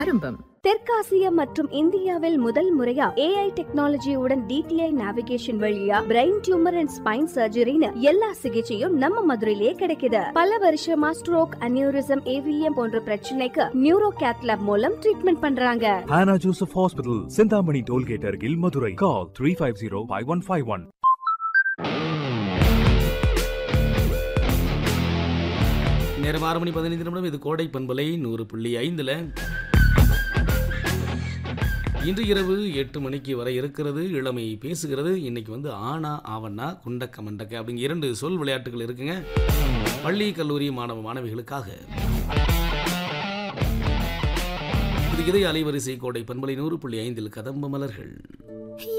ஆரம்பம் தெற்காசியா மற்றும் இந்தியாவில் முதல் முறையா ஏஐ டெக்னாலஜியுடன் டிடிஐ நேவிகேஷன் வழியா பிரெயின் டியூமர் அண்ட் ஸ்பைன் சர்ஜரின்னு எல்லா சிகிச்சையும் நம்ம மதுரையிலேயே கிடைக்குது பல வருஷமா ஸ்ட்ரோக் அனியூரிசம் ஏவிஎம் போன்ற பிரச்சனைக்கு நியூரோ கேத்லாப் மூலம் ட்ரீட்மெண்ட் பண்றாங்க Hannah Joseph Hospital, Sindhamani Tollgate, Argil, Madurai. Call 350 5151. நேரம் ஆறு மணி பதினைந்து நிமிடம் இது கோடை பண்பலை நூறு புள்ளி ஐந்தில் இன்று இரவு எட்டு மணிக்கு வரை இருக்கிறது இளமை பேசுகிறது இன்னைக்கு வந்து ஆனா ஆவண்ணா குண்டக்க மண்டக்க அப்படிங்கிற இரண்டு சொல் விளையாட்டுகள் இருக்குங்க பள்ளி கல்லூரி மாணவ மாணவிகளுக்காக இது இதய அலைவரிசை கோடை பண்பலை நூறு புள்ளி ஐந்தில் கதம்ப மலர்கள்